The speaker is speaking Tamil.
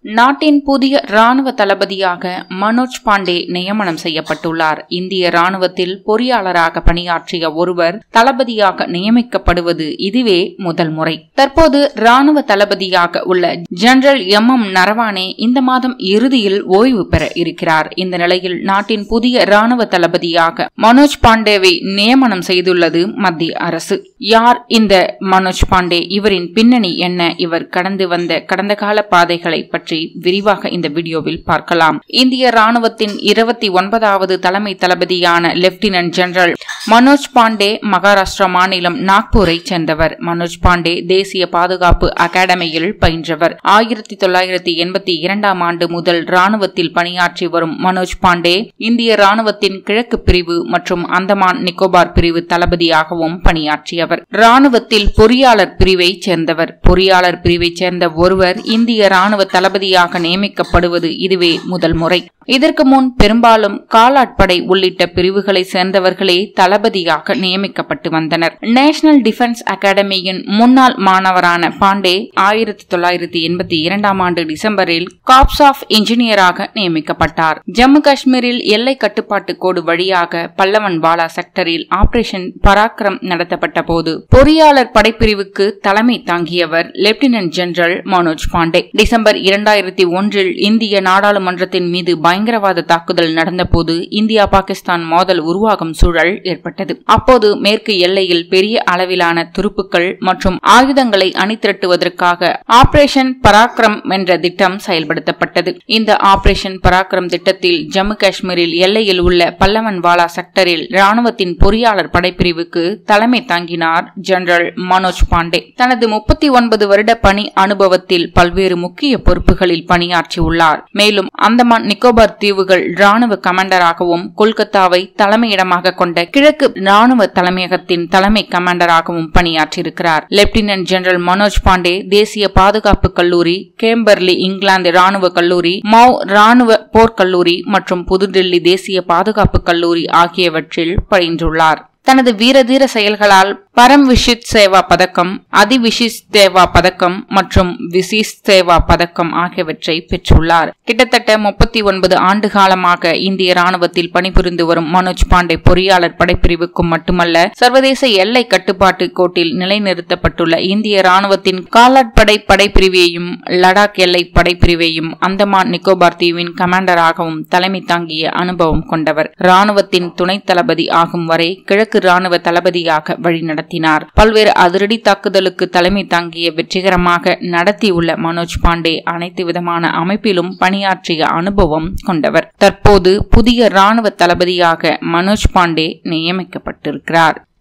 நாட்டின் புதிய ராணுவ தளபதியாக மனோஜ் பாண்டே நியமனம் செய்யப்பட்டுள்ளார் இந்திய ராணுவத்தில் பொறியாளராக பணியாற்றிய ஒருவர் தளபதியாக நியமிக்கப்படுவது இதுவே முதல் முறை தற்போது ராணுவ தளபதியாக உள்ள ஜெனரல் எம் எம் நரவானே இந்த மாதம் இறுதியில் ஓய்வு பெற இருக்கிறார் இந்த நிலையில் நாட்டின் புதிய ராணுவ தளபதியாக மனோஜ் பாண்டேவை நியமனம் செய்துள்ளது மத்திய அரசு யார் இந்த மனோஜ் பாண்டே இவரின் பின்னணி என்ன இவர் கடந்து வந்த கடந்த கால பாதைகளை பற்றி விரிவாக இந்த வீடியோவில் பார்க்கலாம் இந்திய ராணுவத்தின் இருபத்தி ஒன்பதாவது தலைமை தளபதியான லெப்டினன்ட் ஜெனரல் மனோஜ் பாண்டே மகாராஷ்டிரா மாநிலம் நாக்பூரை சேர்ந்தவர் மனோஜ் பாண்டே தேசிய பாதுகாப்பு அகாடமியில் பயின்றவர் ஆயிரத்தி தொள்ளாயிரத்தி எண்பத்தி இரண்டாம் ஆண்டு முதல் ராணுவத்தில் பணியாற்றி வரும் மனோஜ் பாண்டே இந்திய ராணுவத்தின் கிழக்கு பிரிவு மற்றும் அந்தமான் நிக்கோபார் பிரிவு தளபதியாகவும் பணியாற்றியவர் ராணுவத்தில் பொறியாளர் பிரிவை சேர்ந்தவர் பொறியாளர் பிரிவை சேர்ந்த ஒருவர் இந்திய ராணுவ தளபதியாக நியமிக்கப்படுவது இதுவே முதல் முறை இதற்கு முன் பெரும்பாலும் காலாட்படை உள்ளிட்ட பிரிவுகளை சேர்ந்தவர்களே தளபதியாக நியமிக்கப்பட்டு வந்தனர் நேஷனல் டிஃபென்ஸ் அகாடமியின் முன்னாள் மாணவரான பாண்டே ஆயிரத்தி தொள்ளாயிரத்தி எண்பத்தி இரண்டாம் ஆண்டு டிசம்பரில் காப்ஸ் ஆஃப் இன்ஜினியராக நியமிக்கப்பட்டார் ஜம்மு காஷ்மீரில் எல்லை கட்டுப்பாட்டு கோடு வழியாக பல்லவன் வாலா செக்டரில் ஆபரேஷன் பராக்கிரம் நடத்தப்பட்ட போது பொறியாளர் படைப்பிரிவுக்கு தலைமை தாங்கியவர் lieutenant general Manoj Pandey December இரண்டாயிரத்தி ஒன்றில் இந்திய நாடாளுமன்றத்தின் மீது பயங்கரவாத தாக்குதல் நடந்தபோது இந்தியா பாகிஸ்தான் மோதல் உருவாகும் சூழல் ஏற்பட்டது அப்போது மேற்கு எல்லையில் பெரிய அளவிலான துருப்புக்கள் மற்றும் ஆயுதங்களை அணிதிரட்டுவதற்காக ஆபரேஷன் பராக்கிரம் என்ற திட்டம் செயல்படுத்தப்பட்டது இந்த ஆபரேஷன் பராக்கிரம் திட்டத்தில் ஜம்மு காஷ்மீரில் எல்லையில் உள்ள பல்லவன் வாலா செக்டரில் ராணுவத்தின் பொறியாளர் படைப்பிரிவுக்கு தலைமை தாங்கினார் ஜெனரல் மனோஜ் பாண்டே தனது முப்பத்தி ஒன்பது வருட பணி அனுபவத்தில் பல்வேறு முக்கிய பொறுப்புகளில் பணியாற்றியுள்ளார் மேலும் அந்தமான் நிக்கோபார் தீவுகள் ராணுவ கமாண்டராகவும் கொல்கத்தாவை தலைமையிடமாக கொண்ட கிழக்கு ராணுவ தலைமையகத்தின் தலைமை கமாண்டராகவும் பணியாற்றியிருக்கிறார் லெப்டினன்ட் ஜெனரல் மனோஜ் பாண்டே தேசிய பாதுகாப்பு கல்லூரி கேம்பர்லி இங்கிலாந்து ராணுவ கல்லூரி மவ் ராணுவ போர்க்கல்லூரி மற்றும் புதுடில்லி தேசிய பாதுகாப்பு கல்லூரி ஆகியவற்றில் பயின்றுள்ளார் தனது வீரதீர செயல்களால் பரம் விஷித் சேவா பதக்கம் அதிவிஷிஸ் சேவா பதக்கம் மற்றும் விசிஸ் சேவா பதக்கம் ஆகியவற்றை பெற்றுள்ளார் கிட்டத்தட்ட முப்பத்தி ஒன்பது ஆண்டு காலமாக இந்திய ராணுவத்தில் பணிபுரிந்து வரும் மனோஜ் பாண்டே பொறியாளர் படைப்பிரிவுக்கும் மட்டுமல்ல சர்வதேச எல்லை கட்டுப்பாட்டு கோட்டில் நிலைநிறுத்தப்பட்டுள்ள இந்திய ராணுவத்தின் காலாட்படை படைப்பிரிவையும் லடாக் எல்லை படைப்பிரிவையும் அந்தமான் நிக்கோபார் தீவின் கமாண்டராகவும் தலைமை தாங்கிய அனுபவம் கொண்டவர் ராணுவத்தின் துணைத் தளபதி ஆகும் வரை கிழக்கு ராணுவ தளபதியாக வழிநடத்தினார் பல்வேறு அதிரடி தாக்குதலுக்கு தலைமை தாங்கிய வெற்றிகரமாக நடத்தியுள்ள மனோஜ் பாண்டே அனைத்து விதமான அமைப்பிலும் பணியாற்றிய அனுபவம் கொண்டவர் தற்போது புதிய ராணுவ தளபதியாக மனோஜ் பாண்டே நியமிக்கப்பட்டிருக்கிறார்